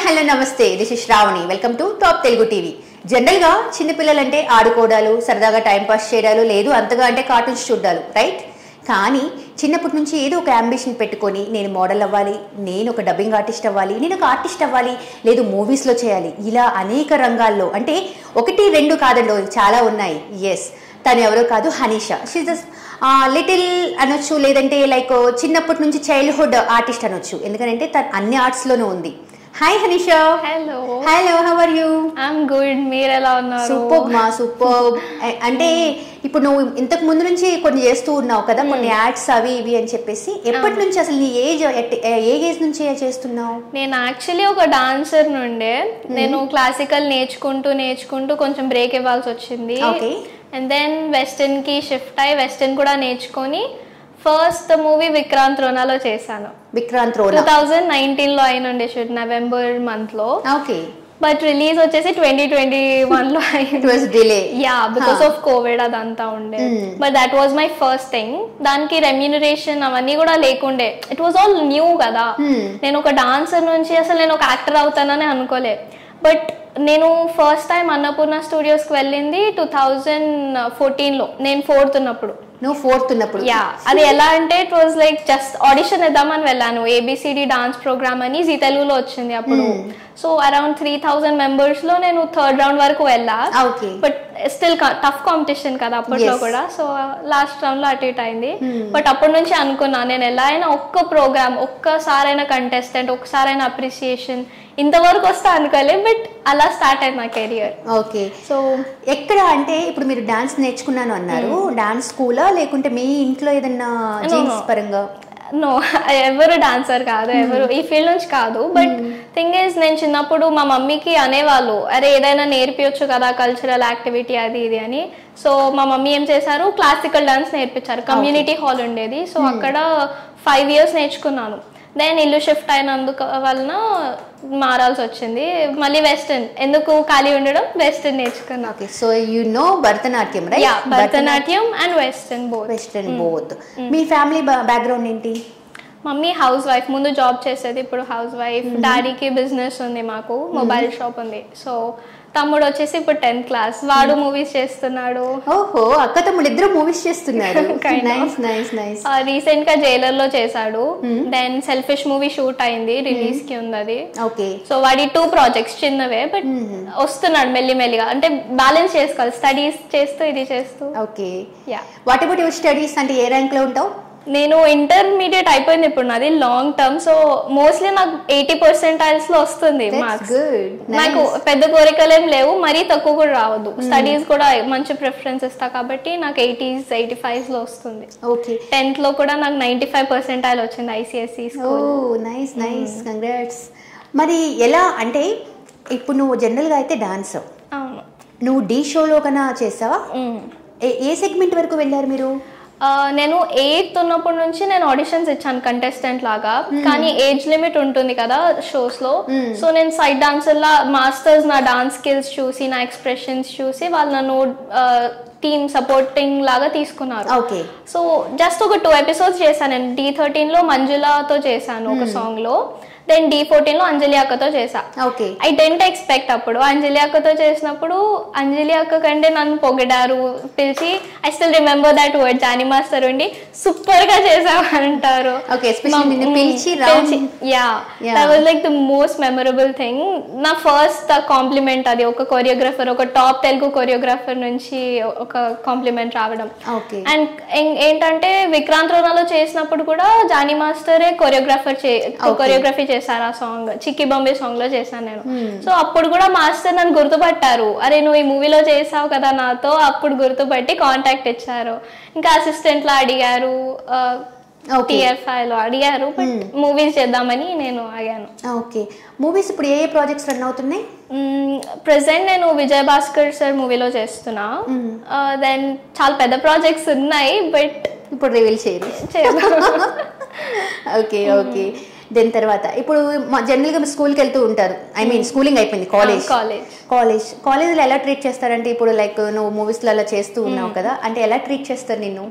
Hello నమస్తే this is Sravani welcome to top Telugu TV జనరల్గా చిన్నపిల్లలంటే ఆడుకోవడాలు సరదాగా టైం పాస్ చేయడాలు లేదు అంతగా అంటే కార్టూన్స్ చూడాలు రైట్ కానీ చిన్నప్పటి నుంచి ఏదో ఒక అంబిషన్ పెట్టుకొని నేను మోడల్ అవ్వాలి నేను ఒక డబ్బింగ్ ఆర్టిస్ట్ అవ్వాలి నేను ఒక ఆర్టిస్ట్ అవ్వాలి లేదు మూవీస్లో చేయాలి ఇలా అనేక రంగాల్లో అంటే ఒకటి రెండు కాదండి చాలా ఉన్నాయి ఎస్ తను ఎవరో కాదు హనీషా షీ జస్ట్ లిటిల్ అనొచ్చు లేదంటే లైక్ చిన్నప్పటి నుంచి చైల్డ్హుడ్ ఆర్టిస్ట్ అనొచ్చు ఎందుకంటే తను అన్ని ఆర్ట్స్లోనూ ఉంది hi Hanisha hello hello how are you I'm good మీరు ఎలా ఉన్నారు సూపర్ మా సూపర్ అంటే ఇప్పుడు నువ్వు ఇంతకు ముందు నుంచి కొన్ని చేస్తూ ఉన్నావు కదా కొన్ని యాడ్స్ అవి ఇవి అని చెప్పేసి ఎప్పటి నుంచి అసలు నీ ఏజ్ ఏ ఏజ్ నుంచి చేస్తున్నావు నేను యాక్చువల్లీ ఒక డాన్సర్ నుండే నేను క్లాసికల్ నేర్చుకుంటూ నేర్చుకుంటూ కొంచెం బ్రేక్ ఇవ్వాల్సి వచ్చింది Okay. అండ్ దెన్ వెస్టర్న్ కి షిఫ్ట్ అయ్యి వెస్టర్న్ కూడా నేర్చుకొని ఫస్ట్ మూవీ విక్రాంత్ రోనాలో చేశాను Vikrant two Rona thousand nineteen లో అయినండి షూట్ నవంబర్ మంత్ లో ఓకే బట్ రిలీజ్ వచ్చేసి ట్వంటీ ట్వంటీ వన్ లో అయింది it was delay yeah because of Covid అదంతా ఉండే but that was my first thing దానికి రెమ్యూనరేషన్ అవన్నీ కూడా లేకుండే ఇట్ వాజ్ ఆల్ న్యూ కదా నేను ఒక డాన్సర్ నుంచి అసలు నేను ఒక యాక్టర్ అవుతానని అనుకోలే బట్ నేను ఫస్ట్ టైం అన్నపూర్ణ స్టూడియోస్కి వెళ్ళింది టూ థౌజండ్ ఫోర్టీన్లో నేను ఫోర్త్ ఉన్నప్పుడు నువ్వు ఫోర్త్ ఉన్నప్పుడు యా అది ఎలా అంటే it was like just audition ఇద్దామని వెళ్ళాను ఏబిసిడి డాన్స్ ప్రోగ్రామ్ అని జీ తెలుగులో వచ్చింది అప్పుడు so around three thousand members లో నేను థర్డ్ రౌండ్ వరకు వెళ్ళా okay but still tough competition కదా అప్పట్లో Yes. కూడా సో లాస్ట్ రౌండ్ లో అటు ఇటు అయింది బట్ అప్పటి నుంచి అనుకున్నా నేను ఎలా అయినా ఒక్క ప్రోగ్రామ్ ఒక్కసారైనా కంటెస్టెంట్ ఒక్కసారైనా అప్రిసియేషన్ ఇంతవరకు వస్తా అనుకోలే బట్ అలా స్టార్ట్ అయింది నా కెరియర్ ఓకే సో ఎక్కడ అంటే ఇప్పుడు మీరు డాన్స్ నేర్చుకున్నాను అన్నారు డాన్స్ స్కూలా లేకుంటే మీ ఇంట్లో ఏదన్నా జీన్స్ పరంగా నో ఎవరు డాన్సర్ కాదు ఎవరు ఈ ఫీల్డ్ నుంచి కాదు బట్ థింగ్ ఈజ్ నేను చిన్నప్పుడు మా మమ్మీకి అనేవాళ్ళు అరే ఏదైనా నేర్పించచ్చు కదా కల్చరల్ యాక్టివిటీ అది ఇది అని సో మా మమ్మీ ఏం చేశారు క్లాసికల్ డాన్స్ నేర్పించారు కమ్యూనిటీ హాల్ ఉండేది సో అక్కడ ఫైవ్ ఇయర్స్ నేర్చుకున్నాను దెన్ ఇల్లు షిఫ్ట్ అయినందుకు వలన మారాల్సి వచ్చింది మళ్ళీ వెస్టర్న్ ఎందుకు ఖాళీ ఉండడం వెస్టర్న్ నేర్చుకున్నాను okay so you know Bharatanatyam yeah right Bharatanatyam and western both western both మీ ఫ్యామిలీ బ్యాక్గ్రౌండ్ ఏంటి మమ్మీ హౌస్ వైఫ్ ముందు జాబ్ చేసేది ఇప్పుడు హౌస్ వైఫ్ డాడీకి బిజినెస్ ఉంది మాకు మొబైల్ షాప్ ఉంది సో తమ్ముడు వచ్చేసి ఇప్పుడు టెన్త్ క్లాస్ వాడు మూవీస్ చేస్తున్నాడు ఓహో అక్క తమ్ముడు ఇద్దరు మూవీస్ చేస్తున్నారు Kind of. Nice nice nice recent గా జైలర్ లో చేశాడు దెన్ సెల్ఫిష్ మూవీ షూట్ అయింది రిలీజ్ కి ఉంది అది ఓకే సో వాడి టూ ప్రాజెక్ట్స్ చిన్నవే బట్ వస్తున్నాడు మెల్లి మెల్లిగా అంటే బ్యాలెన్స్ చేసుకోవాలి స్టడీస్ చేస్తూ ఇది చేస్తూ okay yeah what about your studies అంటే ఏ ర్యాంక్ లో ఉంటావు నేను ఇంటర్మీడియట్ అయిపోయింది ఇప్పుడు నాది లాంగ్ టర్మ్ సో మోస్ట్లీ నాకు ఎయిటీ పర్సెంటైల్స్ లో వస్తుంది మార్క్స్ గుడ్ నాకు పెద్ద కోరికలు ఏం లేవు మరీ తక్కువ కూడా రావద్దు స్టడీస్ కూడా మంచి ప్రిఫరెన్స్ ఇస్తా కాబట్టి నాకు ఎయిటీస్ ఎయిటీ ఫైవ్ లో వస్తుంది ఓకే టెన్త్ లో కూడా నాకు నైన్టీ ఫైవ్ పర్సెంటైల్ వచ్చింది ICSE oh nice nice congrats మరి ఎలా అంటే ఇప్పుడు నువ్వు జనరల్గా అయితే డాన్స్ అవును నువ్వు డీ షోలో కన్నా చేసావా మ్మ్. ఏ- ఏ సెగ్మెంట్ వరకు వెళ్ళారు మీరు ఆ, నేను ఎయిత్ ఉన్నప్పటి నుంచి నేను ఆడిషన్స్ ఇచ్చాను కంటెస్టెంట్ లాగా కానీ ఏజ్ లిమిట్ ఉంటుంది కదా షోస్ లో సో నేను సైడ్ డాన్సర్ లా మాస్టర్స్ నా డాన్స్ స్కిల్స్ చూసి నా ఎక్స్ప్రెషన్స్ చూసి వాళ్ళు నన్ను టీమ్ సపోర్టింగ్ లాగా తీసుకున్నారు ఓకే సో జస్ట్ ఒక టూ ఎపిసోడ్స్ చేశాను నేను డి థర్టీన్ లో మంజులాతో చేశాను ఒక సాంగ్ లో దెన్ డి ఫోర్టీన్ లో అంజలి అక్కతో చేశా ఓకే ఐ డెంట్ ఎక్స్పెక్ట్ అప్పుడు అంజలి అక్కతో చేసినప్పుడు అంజలి అక్క కంటే నన్ను పొగిడారు పిలిచి I still remember that word Jani master ఉండి సూపర్ గా చేసావు అంటారు Okay, especially నిన్ను పిలిచి round- yeah Yeah. That was like the most memorable thing నా ఫస్ట్ కాంప్లిమెంట్ అది ఒక కొరియోగ్రాఫర్ ఒక టాప్ తెలుగు కొరియోగ్రాఫర్ నుంచి ఒక కాంప్లిమెంట్ రావడం ఓకే అండ్ ఏంటంటే విక్రాంత్ రోనాలో చేసినప్పుడు కూడా జానీ మాస్టరే కొరియోగ్రాఫర్ చే కొరియోగ్రఫీ చేశారు ఆ సాంగ్ చిక్కి బాంబే సాంగ్ లో చేశాను నేను సో అప్పుడు కూడా మాస్టర్ నన్ను గుర్తుపట్టారు అరే నువ్వు ఈ మూవీలో చేసావు కదా నాతో అప్పుడు గుర్తుపట్టి కాంటాక్ట్ ఇచ్చారు ఇంకా అసిస్టెంట్ లో అడిగారు Okay. టిఎఫ్ఐ లో అడిగారు బట్ మూవీస్ చేద్దామని నేను ఆగాను ఓకే మూవీస్ ఇప్పుడు ఏ ఏ ప్రాజెక్ట్స్ రన్ అవుతున్నాయి ప్రజెంట్ నేను విజయ్ భాస్కర్ సార్ మూవీలో చేస్తున్నా దెన్ చాలా పెద్ద ప్రాజెక్ట్స్ ఉన్నాయి బట్ ఇప్పుడు రివీల్ చేయరు ఓకే ఓకే దాని తర్వాత ఇప్పుడు జనరల్గా స్కూల్కి వెళ్తూ ఉంటారు ఐ మీన్ స్కూలింగ్ అయిపోయింది కాలేజ్ కాలేజ్ కాలేజ్ కాలేజ్లో ఎలా ట్రీట్ చేస్తారంటే ఇప్పుడు లైక్ నువ్వు మూవీస్లో అలా చేస్తూ ఉన్నావు కదా అంటే ఎలా ట్రీట్ చేస్తారు నిన్ను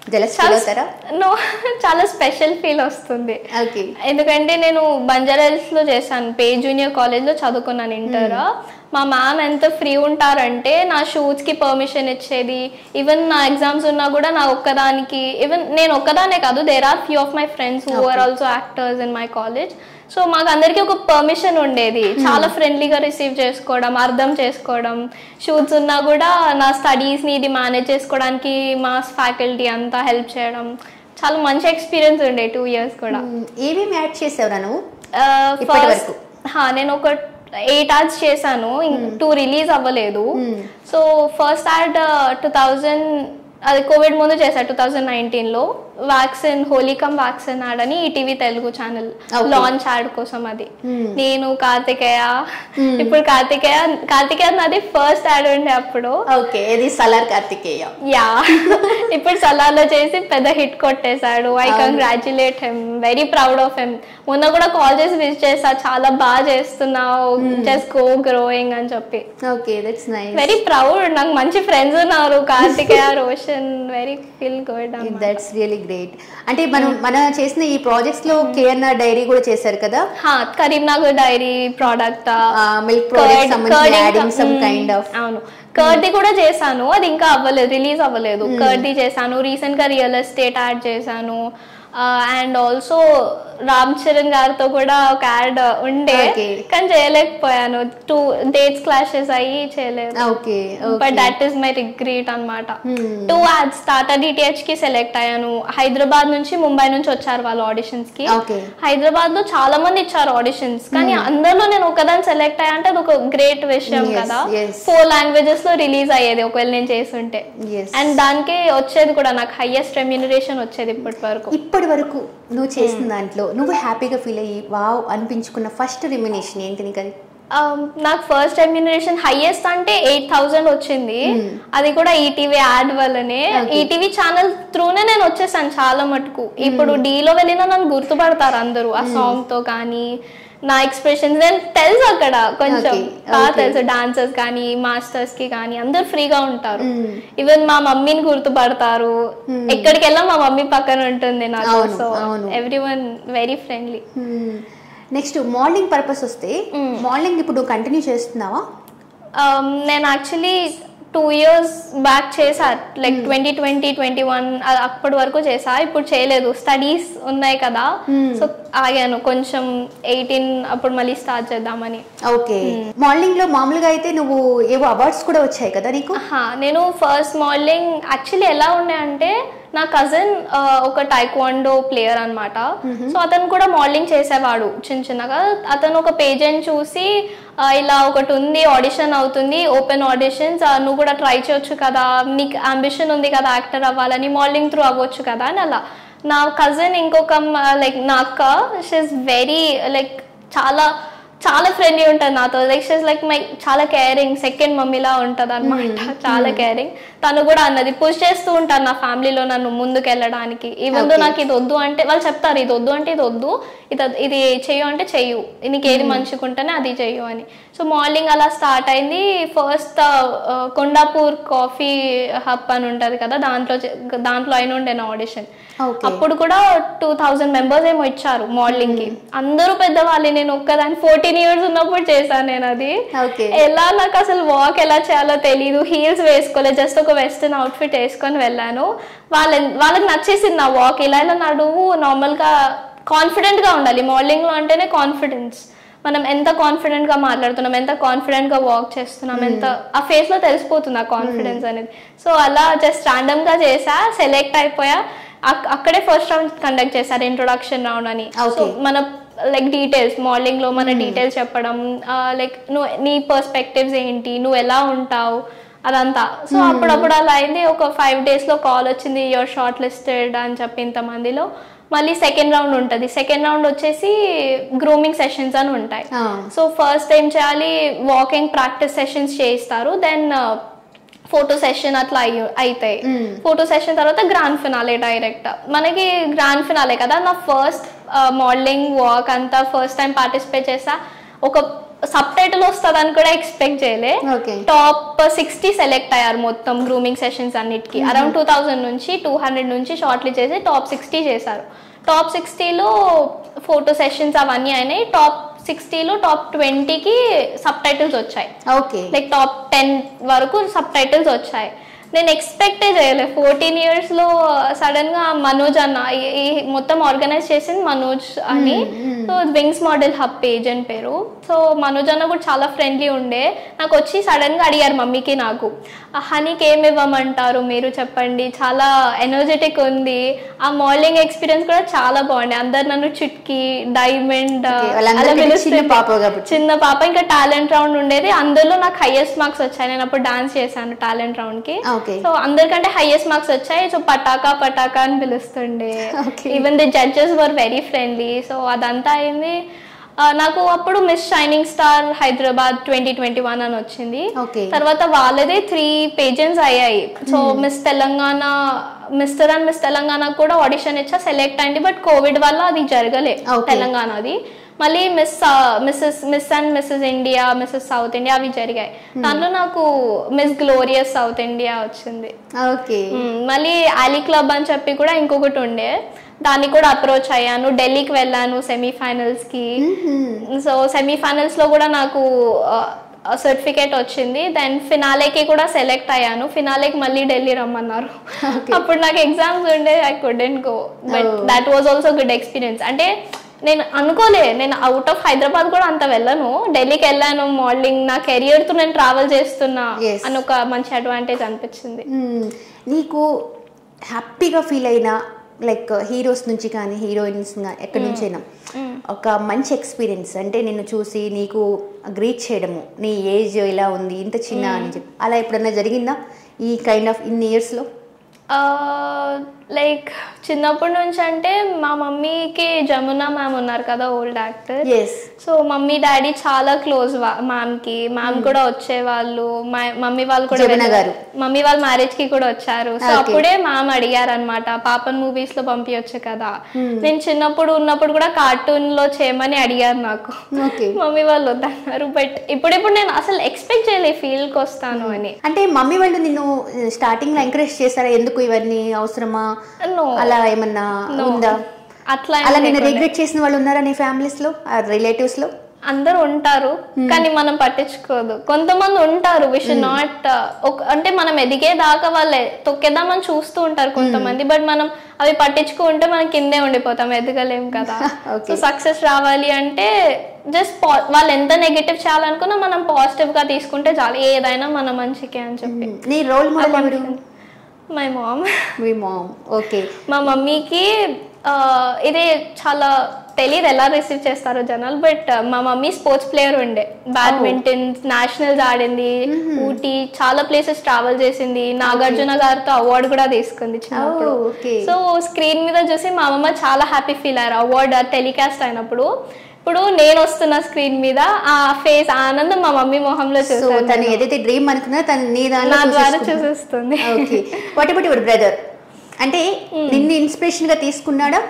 జలస్ ఫీల్ అవుతారా నో చాలా స్పెషల్ ఫీల్ వస్తుంది ఓకే ఎందుకంటే నేను బంజారాహిల్స్ లో చేశాను పే జూనియర్ కాలేజ్ లో చదువుకున్నాను ఇంటర్ మా మ్యామ్ ఎంత ఫ్రీ ఉంటారంటే నా షూట్స్ కి పర్మిషన్ ఇచ్చేది ఈవెన్ నా ఎగ్జామ్స్ ఉన్నా కూడా నా ఒక్కదానికి ఈవెన్ నేను ఒక్కదానే కాదు there are few of my friends who are also actors in my college so మాకు అందరికీ ఒక పర్మిషన్ ఉండేది చాలా ఫ్రెండ్లీగా రిసీవ్ చేసుకోవడం అర్థం చేసుకోవడం షూట్స్ ఉన్నా కూడా నా స్టడీస్ని ఇది మేనేజ్ చేసుకోవడానికి మా ఫ్యాకల్టీ అంతా హెల్ప్ చేయడం చాలా మంచి ఎక్స్పీరియన్స్ ఉండే టూ ఇయర్స్ కూడా ఏమేమి యాడ్ చేసావురా నువ్వు Uh, ఇప్పటి first- వరకు? హా, నేను ఒక ఎయిట్ యాడ్స్ చేశాను టూ రిలీజ్ అవ్వలేదు so first ad two thousand అది కోవిడ్ ముందు చేశా టూ థౌజండ్ నైన్టీన్ లో వ్యాక్సిన్ హోలీకమ్ వ్యాక్సిన్ యాడ్ అని ETV Telugu channel Okay. Launch ad కోసం అది నేను కార్తికేయ ఇప్పుడు కార్తికేయ కార్తికేయ నాది ఫస్ట్ యాడ్ ఉండే అప్పుడు ఓకే ఇది సలార్ కార్తికేయ యా ఇప్పుడు సలార్లో చేసి పెద్ద హిట్ కొట్టేశాడు I congratulate him very proud of him మొన్న కూడా కాల్ చేసి విజ్ చేసా చాలా బాగా చేస్తున్నావు జస్ట్ గో గ్రోయింగ్ అని చెప్పి okay that's nice very proud నాకు మంచి ఫ్రెండ్స్ ఉన్నారు Karthikeya Roshan very feel good that's really great అంటే మనం మన చేసిన ఈ ప్రాజెక్ట్స్ లో కేఎన్ఆర్ డైరీ కూడా చేశారు కదా Karimnagar dairy product milk product సంబంధించి యాడింగ్ సమ్ కైండ్ ఆఫ్ అవును కర్ది కూడా చేశాను అది ఇంకా అవ్వలేదు రిలీజ్ అవ్వలేదు కర్ది చేశాను రీసెంట్ గా రియల్ ఎస్టేట్ యాడ్ చేశాను అండ్ ఆల్సో రామ్ చరణ్ గారితో కూడా ఒక యాడ్ ఉండే Okay. కానీ చేయలేకపోయాను టూ డేట్స్ క్లాషెస్ అయ్యి చేయలేదు okay but that is my regret అనమాట టూ యాడ్స్ టాటా డిటిహెచ్ కి సెలెక్ట్ అయ్యాను హైదరాబాద్ నుంచి ముంబై నుంచి వచ్చారు వాళ్ళు ఆడిషన్స్ కి ఓకే హైదరాబాద్ లో చాలా మంది ఇచ్చారు ఆడిషన్స్ కానీ అందరిలో నేను ఒకదాని సెలెక్ట్ అయ్యా అంటే అది ఒక గ్రేట్ విషయం Yes, కదా yes. ఫోర్ లాంగ్వేజెస్ లో రిలీజ్ అయ్యేది ఒకవేళ నేను చేస్తుంటే ఎస్ అండ్ దానికి వచ్చేది కూడా నాకు హైయెస్ట్ రెమ్యూనరేషన్ వచ్చేది ఇప్పటి వరకు ఇప్పటి వరకు నువ్వు చేసిన దాంట్లో నువ్వు హ్యాపీగా ఫీల్ అయ్యి వావ్ అనిపించుకున్న ఫస్ట్ రిమినేషన్ ఏంటి నీకు అది Um, నాకు ఫస్ట్ రెమ్యూనరేషన్ హైయెస్ట్ అంటే ఎయిట్ థౌజండ్ వచ్చింది అది కూడా ఈటీవీ యాడ్ వల్లనే Okay. ఈటీవీ ఛానల్ త్రూనే నేను వచ్చేసాను చాలా మటుకు ఇప్పుడు డీలో వెళ్ళినా నన్ను గుర్తుపడతారు అందరూ ఆ సాంగ్ తో కానీ నా ఎక్స్ప్రెషన్స్ నేను తెలుసు అక్కడ కొంచెం Okay, బాగా okay. తెలుసు డాన్సర్స్ కానీ మాస్టర్స్ కి కానీ అందరూ ఫ్రీగా ఉంటారు ఈవెన్ మా మమ్మీని గుర్తుపడతారు ఎక్కడికి వెళ్ళా మా మమ్మీ పక్కన ఉంటుంది నాకు అవును, సో అవును. Everyone very friendly next modelling purpose వస్తే మోడలింగ్ ఇప్పుడు నువ్వు కంటిన్యూ చేస్తున్నావా Um, నేను యాక్చువల్లీ టూ ఇయర్స్ బ్యాక్ చేసా like twenty twenty twenty one అప్పటి వరకు చేసా ఇప్పుడు చేయలేదు స్టడీస్ ఉన్నాయి కదా సో ఆగాను కొంచెం ఎయిటీన్ అప్పుడు మళ్ళీ స్టార్ట్ చేద్దామని ఓకే మోడలింగ్ లో మామూలుగా అయితే నువ్వు ఏవో అవార్డ్స్ కూడా వచ్చాయి కదా నీకు ఆహా, నేను ఫస్ట్ మోడలింగ్ యాక్చువల్లీ ఎలా ఉండే అంటే నా కజిన్ ఒక టైక్వాండో ప్లేయర్ అన్నమాట సో అతను కూడా మోడలింగ్ చేసేవాడు చిన్న చిన్నగా అతను ఒక పేజెంట్ చూసి ఆ, ఇలా ఒకటి ఉంది ఆడిషన్ అవుతుంది ఓపెన్ ఆడిషన్స్ నువ్వు కూడా ట్రై చేయొచ్చు కదా నీకు అంబిషన్ ఉంది కదా యాక్టర్ అవ్వాలని మోడలింగ్ త్రూ అవ్వచ్చు కదా అని అలా నా కజిన్ ఇంకొక లైక్ నా అక్క షీఈస్ వెరీ లైక్ చాలా చాలా ఫ్రెండ్లీ ఉంటుంది నాతో లైక్ షీస్ లైక్ మై చాలా కేరింగ్ సెకండ్ మమ్మీలా ఉంటుంది అనమాట చాలా కేరింగ్ తను కూడా అన్నది పుష్ చేస్తూ ఉంటారు నా ఫ్యామిలీలో నన్ను ముందుకు వెళ్ళడానికి ఈవెన్ నాకు ఇది వద్దు అంటే వాళ్ళు చెప్తారు ఇది వద్దు అంటే ఇది వద్దు ఇది ఇది చెయ్యు అంటే చెయ్యు నీకు ఏది మంచిగా ఉంటేనే అది చెయ్యు అని సో మార్నింగ్ అలా స్టార్ట్ అయింది ఫస్ట్ కొండాపూర్ కాఫీ హబ్ అని ఉంటది కదా దాంట్లో చే- దాంట్లో అయిన ఉండే నా ఆడిషన్ ఓకే అప్పుడు కూడా టూ థౌజండ్ మెంబర్స్ ఏమో ఇచ్చారు మోడలింగ్ కి అందరూ పెద్దవాళ్ళే నేను ఒక్కదాని ఫోర్టీన్ ఇయర్స్ ఉన్నప్పుడు చేశాను నేను అది ఓకే ఎలా నాకు అసలు వాక్ ఎలా చేయాలో తెలియదు హీల్స్ వేసుకోలేదు జస్ట్ ఒక వెస్టర్న్ అవుట్ఫిట్ వేసుకొని వెళ్ళాను వాళ్ళ వాళ్ళకి నచ్చేసింది నా వాక్ ఇలా ఇలా నడువు నార్మల్ గా కాన్ఫిడెంట్ గా ఉండాలి మోడలింగ్ లో అంటేనే కాన్ఫిడెన్స్ మనం ఎంత కాన్ఫిడెంట్ గా మాట్లాడుతున్నాం ఎంత కాన్ఫిడెంట్ గా వాక్ చేస్తున్నాం ఎంత ఆ ఫేస్ లో తెలిసిపోతుంది ఆ కాన్ఫిడెన్స్ అనేది సో అలా జస్ట్ ర్యాండమ్ గా చేసా సెలెక్ట్ అయిపోయా అక్- అక్కడే ఫస్ట్ రౌండ్ కండక్ట్ చేశారు ఇంట్రొడక్షన్ రౌండ్ అని సో Okay. మన లైక్ డీటెయిల్స్ మోడలింగ్ లో మన డీటెయిల్స్ చెప్పడం లైక్ నువ్వు నీ పర్స్పెక్టివ్స్ ఏంటి నువ్వు ఎలా ఉంటావు అదంతా సో అప్పుడప్పుడు అలా అయింది ఒక ఫైవ్ డేస్ లో కాల్ వచ్చింది యువర్ షార్ట్ లిస్టెడ్ అని చెప్పి ఇంతమందిలో మళ్ళీ సెకండ్ రౌండ్ ఉంటుంది సెకండ్ రౌండ్ వచ్చేసి గ్రూమింగ్ సెషన్స్ అని ఉంటాయి ఆ. సో ఫస్ట్ ఏం చేయాలి వాకింగ్ ప్రాక్టీస్ సెషన్స్ చేయిస్తారు దెన్ ఫోటో సెషన్ అట్లా అయ్యి- అవుతాయి ఫోటో సెషన్ తర్వాత గ్రాండ్ ఫినాలే డైరెక్ట్ మనకి గ్రాండ్ ఫినాలే కదా నా ఫస్ట్ మోడలింగ్ వాక్ అంతా ఫస్ట్ టైం పార్టిసిపేట్ చేసా ఒక సబ్ టైటిల్ వస్తుందని కూడా ఎక్స్పెక్ట్ చేయలే ఓకే టాప్ సిక్స్టీ సెలెక్ట్ అయ్యారు మొత్తం గ్రూమింగ్ సెషన్స్ అన్నిటికీ అరౌండ్ టూ థౌజండ్ నుంచి టూ హండ్రెడ్ నుంచి షార్ట్లీ చేసి టాప్ సిక్స్టీ చేశారు టాప్ సిక్స్టీలో ఫోటో సెషన్స్ అవన్నీ అయినాయి టాప్ సిక్స్టీలో టాప్ ట్వంటీకి సబ్ టైటిల్స్ వచ్చాయి ఓకే లైక్ టాప్ టెన్ వరకు సబ్ టైటిల్స్ వచ్చాయి నేను ఎక్స్పెక్టే చేయలేదు ఫోర్టీన్ ఇయర్స్ లో సడన్ గా మనోజ్ అన్న ఈ- ఈ మొత్తం ఆర్గనైజ్ చేసింది మనోజ్ అని so wings model hub page అని పేరు సో మనోజ్ అన్న కూడా చాలా ఫ్రెండ్లీ ఉండే నాకు వచ్చి సడన్ గా అడిగారు మమ్మీకి నాకు "ఆ హనీకి ఏమి ఇవ్వమంటారు మీరు చెప్పండి చాలా ఎనర్జెటిక్ ఉంది ఆ మోడలింగ్ ఎక్స్పీరియన్స్ కూడా చాలా బాగుండే అందరు నన్ను చుట్కి డైమండ్ Okay, వాళ్ళందరికీ చిన్న పాప కాబట్టి. చిన్న పాప ఇంకా టాలెంట్ రౌండ్ ఉండేది అందులో నాకు హైయెస్ట్ మార్క్స్ వచ్చాయి నేను అప్పుడు డాన్స్ చేశాను టాలెంట్ రౌండ్ కి ఓకే సో అందరికంటే హైయెస్ట్ మార్క్స్ వచ్చాయి సో పటాకా పటాకా అని పిలుస్తుండే Okay. Even the judges were very friendly so అదంతా అయింది ఆ, నాకు అప్పుడు miss shining star Hyderabad twenty twenty one అని వచ్చింది Okay. తర్వాత వాళ్ళదే త్రీ పేజెంట్స్ అయ్యాయి so miss Telangana mister and miss Telangana కూడా ఆడిషన్ ఇచ్చా సెలెక్ట్ అయింది బట్ కోవిడ్ వల్ల అది జరగలే Okay. తెలంగాణది మళ్ళీ miss Mrs miss and Mrs India Mrs south India అవి జరిగాయి దాంట్లో నాకు మిస్ గ్లోరియస్ సౌత్ ఇండియా వచ్చింది ఓకే మ్మ్. మళ్ళీ ఆలీ క్లబ్ అని చెప్పి కూడా ఇంకొకటి ఉండే దాన్ని కూడా అప్రోచ్ అయ్యాను ఢిల్లీకి వెళ్ళాను సెమీఫైనల్స్ కి సో సెమీఫైనల్స్ లో కూడా నాకు సర్టిఫికేట్ వచ్చింది దెన్ ఫినాలేకి కూడా సెలెక్ట్ అయ్యాను ఫినాలేకి మళ్ళీ ఢిల్లీ రమ్మన్నారు అప్పుడు నాకు ఎగ్జామ్స్ ఉండే I couldn't go but Oh. That was also good experience అంటే నేను అనుకోలే నేను అవుట్ ఆఫ్ హైదరాబాద్ కూడా అంత వెళ్ళను ఢిల్లీకి వెళ్ళాను మోడలింగ్ నా కెరియర్ తో నేను ట్రావెల్ చేస్తున్నా Yes. అని ఒక మంచి అడ్వాంటేజ్ అనిపించింది మ్మ్. నీకు హ్యాపీగా ఫీల్ అయిన లైక్ హీరోస్ నుంచి కానీ హీరోయిన్స్ ఎక్కడి నుంచైనా ఒక మంచి ఎక్స్పీరియన్స్ అంటే నిన్ను చూసి నీకు గ్రీట్ చేయడము నీ ఏజ్ ఇలా ఉంది ఇంత చిన్న అని చెప్పి అలా ఎప్పుడన్నా జరిగిందా ఈ కైండ్ ఆఫ్ ఇన్ని ఇయర్స్లో లైక్ చిన్నప్పటి నుంచి అంటే మా మమ్మీకి జమున మ్యామ్ ఉన్నారు కదా old actor yes so mummy daddy చాలా క్లోజ్ మ్యామ్ కి మ్యామ్ కూడా వచ్చేవాళ్ళు మా- మమ్మీ వాళ్ళు కూడా జమున వెళ్ళారు. గారు. మమ్మీ వాళ్ళ మ్యారేజ్ కి కూడా వచ్చారు సో Okay. అప్పుడే మ్యామ్ అడిగారు అనమాట పాపన్ మూవీస్ లో పంపించచ్చు కదా నేను చిన్నప్పుడు ఉన్నప్పుడు కూడా కార్టూన్ లో చేయమని అడిగారు నాకు ఓకే మమ్మీ వాళ్ళు వద్దన్నారు బట్ ఇప్పుడిప్పుడు నేను అసలు ఎక్స్పెక్ట్ చేయలేదు ఫీల్డ్ కి వస్తాను అని అంటే మమ్మీ వాళ్ళు నిన్ను స్టార్టింగ్ లో ఎంకరేజ్ చేశారా ఎందుకు ఇవన్నీ అవసరమా No. అలా ఏమన్నా No. ఉందా అట్లా ఏం అలా నేను లేకుండే. రిగ్రెట్ చేసిన వాళ్ళు ఉన్నారా నీ ఫ్యామిలీస్ లో రిలేటివ్స్ లో అందరూ ఉంటారు కానీ మనం పట్టించుకోదు కొంతమంది ఉంటారు వి షుడ్ నాట్ అంటే మనం ఎదిగేదాకా వాళ్ళే తొక్కేద్దామని చూస్తూ ఉంటారు కొంతమంది బట్ మనం అవి పట్టించుకుంటే మనం కిందే ఉండిపోతాం ఎదగలేం కదా Okay. సో సక్సెస్ రావాలి అంటే జస్ట్ వాళ్ళు ఎంత నెగిటివ్ చేయాలనుకున్నా మనం పాజిటివ్ గా తీసుకుంటే చాలు ఏదైనా మన మంచికే అని చెప్పి నీ రోల్ మోడల్ ఎవరు మై మామ్ మీ మామ్ ఓకే మా మమ్మీకి ఆ, ఇది చాలా తెలియదు ఎలా రిసీవ్ చేస్తారో జనాలు బట్ మా మమ్మీ స్పోర్ట్స్ ప్లేయర్ ఉండే బ్యాడ్మింటన్ నేషనల్స్ ఆడింది ఊటీ చాలా ప్లేసెస్ ట్రావెల్ చేసింది నాగార్జున గారితో అవార్డు కూడా తీసుకుంది చిన్నప్పుడు Oh, okay. సో స్క్రీన్ మీద చూసి మా అమ్మమ్మ చాలా హ్యాపీ ఫీల్ అయ్యారు అవార్డ్ టెలికాస్ట్ అయినప్పుడు ఇప్పుడు నేను వస్తున్న స్క్రీన్ మీద ఆ ఫేస్ ఆనందం మా మమ్మీ మొహంలో సో చూసాను తను ఏదైతే డ్రీమ్ అనుకున్నా తను నీ నా దానిలో ద్వారా చూసేస్తుంది okay what about your brother అంటే నిన్ను ఇన్స్పిరేషన్ గా తీసుకున్నాడా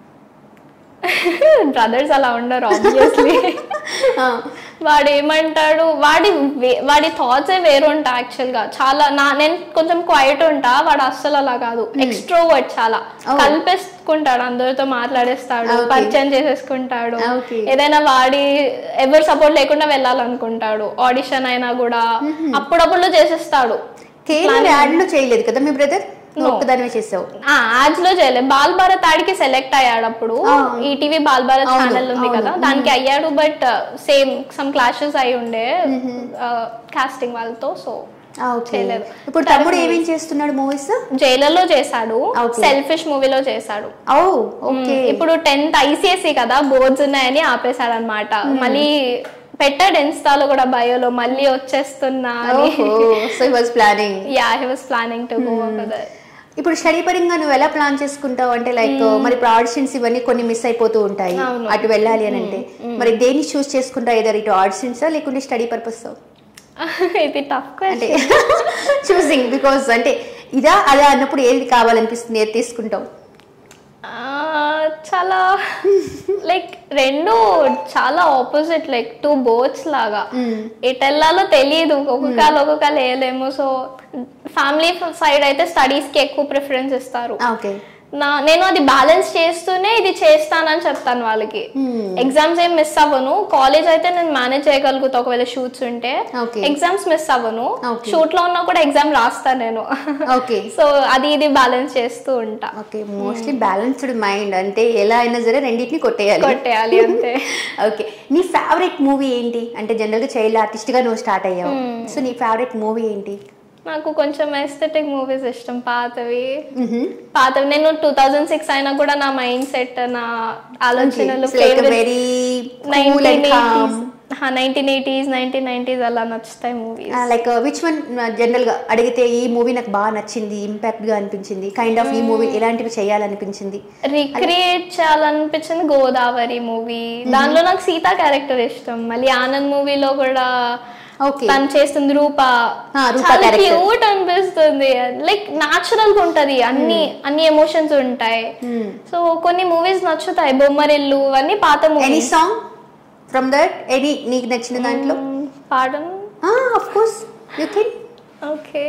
బ్రదర్స్ అలా ఉండరు ఆబ్వియస్లీ వాడు ఏమంటాడు వాడి వే- వాడి థాట్సే వేరుంటా యాక్చువల్ గా చాలా నా నేను కొంచెం క్వైట్ ఉంటా వాడు అస్సలు అలా కాదు ఎక్స్ట్రోవర్ట్ చాలా Oh. కలిపేసుకుంటాడు అందరితో మాట్లాడేస్తాడు Okay. పరిచయం చేసేసుకుంటాడు Okay. ఏదైనా వాడి ఎవరు సపోర్ట్ లేకుండా వెళ్ళాలనుకుంటాడు ఆడిషన్ అయినా కూడా అప్పుడప్పుడు చేసేస్తాడు కేవలం యాడ్ లో చేయలేదు కదా మీ బ్రదర్ No. ఒక్కదానివే చేసావు ఆ యాడ్స్ లో చేయలేదు బాల్ భారత్ ఆడికి సెలెక్ట్ అయ్యాడు అప్పుడు ఈటీవీ బాల్ భారత్ అవును, ఛానల్ ఉంది కదా దానికి అయ్యాడు బట్ సేమ్ సమ్ క్లాషెస్ అయి ఉండే కాస్టింగ్ వాళ్ళతో సో ఓకే చేయలేదు. ఇప్పుడు తమ్ముడు ఏమేం చేస్తున్నాడు మూవీస్ జైలర్లో చేశాడు Okay. సెల్ఫిష్ మూవీలో చేశాడు ఓ ఓకే ఇప్పుడు టెన్త్ ఐసిఎస్సి కదా బోర్డ్స్ ఉన్నాయని ఆపేశాడు అనమాట మళ్ళీ పెట్టాడు ఇన్స్టాలో కూడా బయోలో మళ్ళీ వచ్చేస్తున్నా అని so he was planning yeah he was planning to go for ఇప్పుడు స్టడీ పరంగా నువ్వు ఎలా ప్లాన్ చేసుకుంటావు అంటే లైక్ మరి ఇప్పుడు ఆడిషన్స్ ఇవన్నీ కొన్ని మిస్ అయిపోతూ ఉంటాయి అవును. అటు వెళ్ళాలి అని అంటే మరి దేన్ని చూస్ చేసుకుంటావు ఏదో ఇటు ఆడిషన్సా లేకుంటే స్టడీ పర్పస్ ఇది టఫ్ అంటే చూసింగ్ బికాస్ అంటే ఇదా అదా అన్నప్పుడు ఏది కావాలనిపిస్తుంది ఏది తీసుకుంటావు చాలా లైక్ రెండు చాలా ఆపోజిట్ లైక్ టూ బోట్స్ లాగా ఎటు వెళ్ళాలో తెలియదు ఒక్కొక్కరు ఒక్కొక్కరు వేయలేము సో ఫ్యామిలీ సైడ్ అయితే స్టడీస్ కి ఎక్కువ ప్రిఫరెన్స్ ఇస్తారు ఓకే నా నేను అది బ్యాలెన్స్ చేస్తూనే ఇది చేస్తానని చెప్తాను వాళ్ళకి ఎగ్జామ్స్ ఏం మిస్ అవ్వను కాలేజ్ అయితే నేను మేనేజ్ చేయగలుగుతా ఒకవేళ షూట్స్ ఉంటే Okay. ఎగ్జామ్స్ మిస్ అవ్వను Okay. షూట్ లో ఉన్నా కూడా ఎగ్జామ్ రాస్తాను నేను ఓకే సో అది ఇది బ్యాలెన్స్ చేస్తూ ఉంటా ఓకే మోస్ట్లీ బ్యాలెన్స్డ్ మైండ్ అంటే ఎలా అయినా సరే రెండింటిని కొట్టేయాలి కొట్టేయాలి అంతే ఓకే నీ ఫేవరెట్ మూవీ ఏంటి అంటే జనరల్గా చైల్డ్ ఆర్టిస్ట్గా నువ్వు స్టార్ట్ అయ్యావు సో నీ ఫేవరెట్ మూవీ ఏంటి నాకు కొంచెం ఎస్థెటిక్ మూవీస్ ఇష్టం పాతవి పాతవి నేను టూ థౌజండ్ సిక్స్ అయినా కూడా నా మైండ్ సెట్ నా ఆలోచనలు very cool and calm nineteen eighties nineteen nineties అలా నచ్చుతాయి movies like which one general గా అడిగితే ఈ మూవీ నాకు బాగా నచ్చింది ఇంపాక్ట్ గా అనిపించింది కైండ్ ఆఫ్ ఈ మూవీ ఎలాంటివి చేయాలనిపించింది రిక్రియేట్ చేయాలనిపించింది గోదావరి మూవీ దానిలో నాకు సీతా క్యారెక్టర్ ఇష్టం మళ్ళీ ఆనంద్ మూవీలో కూడా ఓకే తను చేస్తుంది రూప ఆ, రూప చాలా character. క్యూట్ అనిపిస్తుంది లైక్ నాచురల్ గా ఉంటది అన్ని అన్ని ఎమోషన్స్ ఉంటాయి సో కొన్ని మూవీస్ నచ్చుతాయి బొమ్మరిల్లు అన్ని పాత any movies song from that any నీకు నచ్చిన దాంట్లో పాడను of course you can okay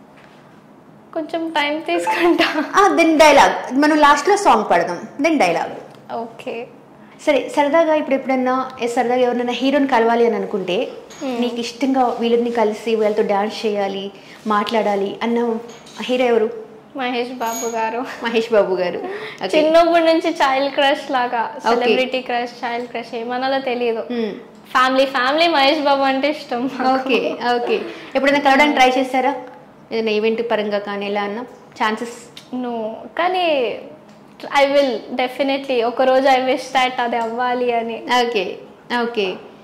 కొంచెం టైం తీసుకుంటా దెన్ డైలాగ్ మనం లాస్ట్ లో సాంగ్ పడదాం దెన్ డైలాగ్ ఓకే సరే సరదాగా ఇప్పుడు ఎప్పుడన్నా ఏ సరదాగా ఎవరినైనా హీరోని కలవాలి అని అనుకుంటే నీకు ఇష్టంగా వీళ్ళని కలిసి వీళ్ళతో డాన్స్ చేయాలి మాట్లాడాలి అన్న హీరో ఎవరు మహేష్ బాబు గారు మహేష్ బాబు గారు Okay. చిన్నప్పటి నుంచి చైల్డ్ క్రష్ లాగా సెలబ్రిటీ క్రష్ చైల్డ్ క్రష్ ఏమనాలో తెలియదు Hmm. Family family Mahesh Babu అంటే ఇష్టం ఓకే ఓకే ఎప్పుడైనా కలవడానికి ట్రై చేస్తారా ఏదైనా ఈవెంట్ పరంగా కానీ ఎలా అన్న ఛాన్సెస్ నో కానీ ఐ విల్ డెఫినెట్లీ ఒక రోజు ఐ విష్ దాట్ అది అవ్వాలి అని ఓకే ఓకే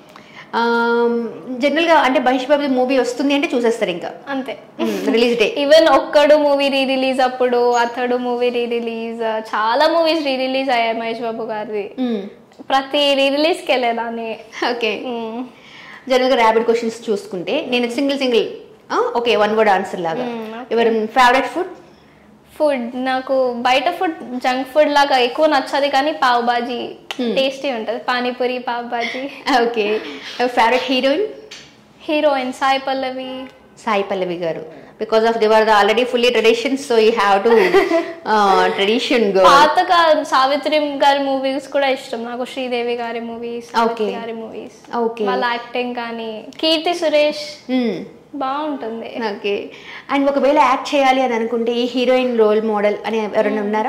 జనరల్గా అంటే మహేష్ బాబు మూవీ వస్తుంది అంటే చూసేస్తారు ఇంకా అంతే release day even Okkadu movie re release అప్పుడు అతడు మూవీ రీ రిలీజ్ చాలా మూవీస్ రీ రిలీజ్ అయ్యాయి మహేష్ బాబు గారిది ప్రతి రీ రిలీజ్కి వెళ్ళేదాన్ని ఓకే మ్మ్. జనరల్గా ర్యాపిడ్ క్వశ్చన్స్ చూసుకుంటే నేను single single okay one word answer లాగా Hmm, ఎవరి ఫేవరెట్ ఫుడ్ ఫుడ్ నాకు బయట ఫుడ్ జంక్ ఫుడ్ లాగా ఎక్కువ నచ్చదు కానీ పావ్ బాజీ టేస్టీ ఉంటుంది panipuri pav bhaji okay favourite heroine heroine Sai Pallavi Sai Pallavi గారు because of they're the already fully tradition so you have to tradition go పాతగా సావిత్రి గారి మూవీస్ కూడా ఇష్టం నాకు శ్రీదేవి గారి మూవీస్ Okay. గారి మూవీస్ ఓకే వాళ్ళ యాక్టింగ్ కానీ కీర్తి సురేష్ బాగుంటుంది ఓకే అండ్ ఒకవేళ యాక్ట్ చేయాలి అని అనుకుంటే ఈ హీరోయిన్ రోల్ మోడల్ అని ఎవరైనా ఉన్నారా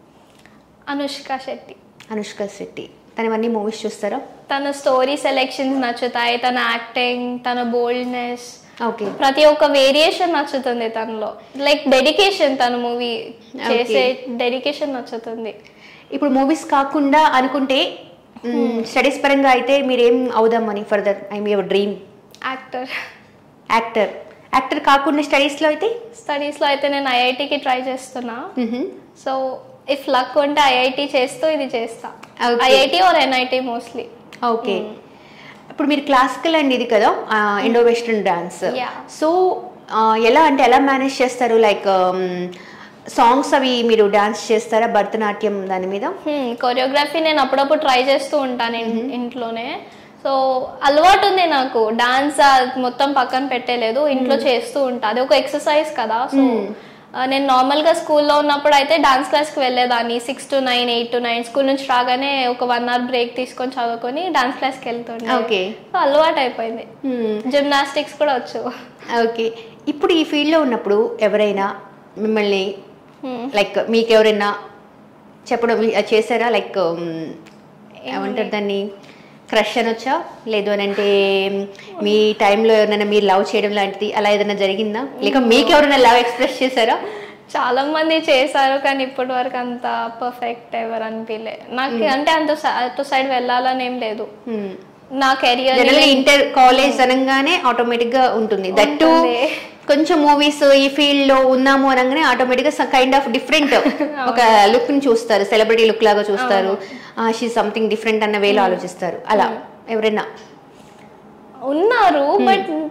అనుష్క శెట్టి అనుష్క శెట్టి తనవన్నీ మూవీస్ చూస్తారా తన స్టోరీ సెలెక్షన్స్ నచ్చుతాయి తన యాక్టింగ్ తన బోల్డ్నెస్ ఓకే ప్రతి ఒక్క వేరియేషన్ నచ్చుతుంది తనలో లైక్ డెడికేషన్ తన మూవీ చేసే డెడికేషన్ నచ్చుతుంది ఇప్పుడు మూవీస్ కాకుండా అనుకుంటే స్టడీస్ పరంగా అయితే మీరేం అవుదామని further I me your dream actor actor actor కాకుండా స్టడీస్లో అయితే స్టడీస్లో అయితే నేను ఐఐటికి ట్రై చేస్తున్నా సో ఇఫ్ లక్ ఉంటే ఐఐటి చేస్తూ ఇది చేస్తా Okay. IIT or NIT mostly okay ఇప్పుడు మీరు క్లాసికల్ అండ్ ఇది కదా Indo western dance Yeah. So ఎలా అంటే ఎలా మేనేజ్ చేస్తారు లైక్ సాంగ్స్ అవి మీరు డాన్స్ చేస్తారా భరతనాట్యం దాని మీద కొరియోగ్రఫీ నేను అప్పుడప్పుడు ట్రై చేస్తూ ఉంటాను ఇన్- ఇంట్లోనే సో అలవాటు ఉంది నాకు డాన్స్ మొత్తం పక్కన పెట్టలేదు ఇంట్లో చేస్తూ ఉంటా అది ఒక ఎక్సర్సైజ్ కదా సో నేను నార్మల్గా స్కూల్లో ఉన్నప్పుడు అయితే డాన్స్ క్లాస్కి వెళ్ళేదాన్ని six to nine eight to nine school నుంచి రాగానే ఒక వన్ అవర్ బ్రేక్ తీసుకొని చదువుకొని డాన్స్ క్లాస్కి వెళ్తుండే ఓకే సో అలవాటు అయిపోయింది జిమ్నాస్టిక్స్ కూడా వచ్చు ఓకే ఇప్పుడు ఈ ఫీల్డ్లో ఉన్నప్పుడు ఎవరైనా మిమ్మల్ని లైక్ మీకు ఎవరైనా చెప్పడం చేశారా లైక్ ఏమంటారు దాన్ని క్రష్ అనొచ్చా లేదు అని అంటే మీ టైంలో ఎవరైనా మీరు లవ్ చేయడం లాంటిది అలా ఏదైనా జరిగిందా లేక మీకు ఎవరైనా లవ్ ఎక్స్ప్రెస్ చేశారా చాలా మంది చేశారు కానీ ఇప్పటి వరకు అంత పర్ఫెక్ట్ ఎవరు అనిపించలే నాకు అంటే అంత అటు సైడ్ వెళ్ళాలని ఏం లేదు నా కెరియర్ జనరల్ ఇంటర్ కాలేజ్ అనగానే ఆటోమేటిక్ గా ఉంటుంది దట్టు ఉంటుంది. కొంచెం మూవీస్ ఈ ఫీల్డ్ లో ఉన్నాము అనగానే ఆటోమేటిక్ గా కైండ్ ఆఫ్ డిఫరెంట్ ఒక లుక్ ని చూస్తారు సెలబ్రిటీ లుక్ లాగా చూస్తారు షీ సంథింగ్ డిఫరెంట్ అన్న వేలో ఆలోచిస్తారు అలా ఎవరైనా ఉన్నారు బట్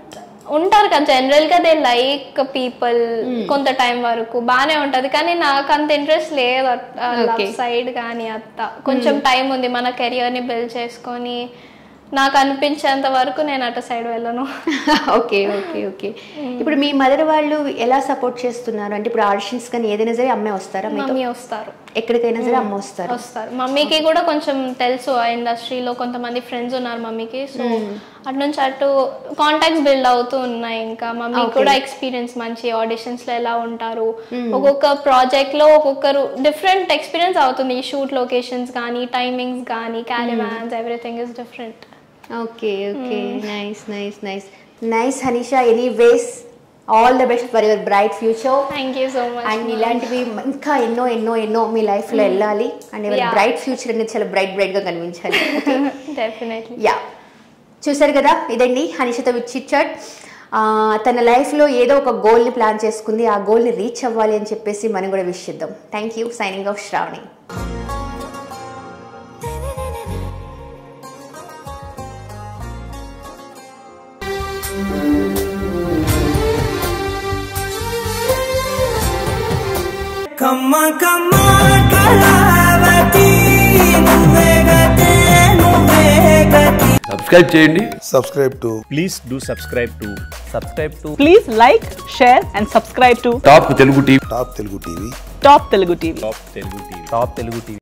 ఉంటారు కదా జనరల్ గా దే లైక్ పీపుల్ కొంత టైం వరకు బానే ఉంటది కానీ నాకు అంత ఇంట్రెస్ట్ లేదు Okay. సైడ్ కానీ అత్త కొంచెం టైం ఉంది మన కెరియర్ ని బిల్డ్ చేసుకొని నాకు అనిపించేంత వరకు నేను అటు సైడ్ వెళ్ళను ఓకే ఓకే ఓకే ఇప్పుడు మీ మదర్ వాళ్ళు ఎలా సపోర్ట్ చేస్తున్నారు అంటే ఇప్పుడు ఆడిషన్స్ కానీ ఏదైనా సరే అమ్మే వస్తారా మీతో మమ్మీ వస్తారు ఎక్కడికైనా సరే అమ్మ వస్తారు వస్తారు మమ్మీకి కూడా కొంచెం తెలుసు ఆ ఇండస్ట్రీలో కొంతమంది ఫ్రెండ్స్ ఉన్నారు మమ్మీకి సో అటు నుంచి అటు కాంటాక్ట్స్ బిల్డ్ అవుతూ ఉన్నాయి ఇంకా మమ్మీ కూడా ఎక్స్పీరియన్స్ మంచి ఆడిషన్స్ లో ఎలా ఉంటారు ఒక్కొక్క ప్రాజెక్ట్ లో ఒక్కొక్కరు డిఫరెంట్ ఎక్స్పీరియన్స్ అవుతుంది ఈ షూట్ లొకేషన్స్ కానీ టైమింగ్స్ కానీ caravans everything is different okay okay nice nice nice nice Hanisha anyways all the best for your bright future thank you so much and ఇలాంటివి ఇంకా ఎన్నో ఎన్నో ఎన్నో మీ లైఫ్ లో వెళ్ళాలి అండ్ ఎవరి Yeah. బ్రైట్ ఫ్యూచర్ అనేది చాలా బ్రైట్ బ్రైట్ గా కనిపించాలి డెఫినెట్లీ యా చూసారు కదా ఇదండి హనీషతో విచ్చిచ్చాడ్ తన లైఫ్లో ఏదో ఒక గోల్ని ప్లాన్ చేసుకుంది ఆ గోల్ని రీచ్ అవ్వాలి అని చెప్పేసి మనం కూడా విష్ చేద్దాం thank you signing off Shravani come on come on Kalavathi నువ్వే గతే నువ్వే గతి సబ్స్క్రైబ్ చేయండి subscribe to please do subscribe to subscribe to Please like, share, and subscribe to top Telugu TV Top Telugu TV. Top Telugu TV. top telugu tv top telugu tv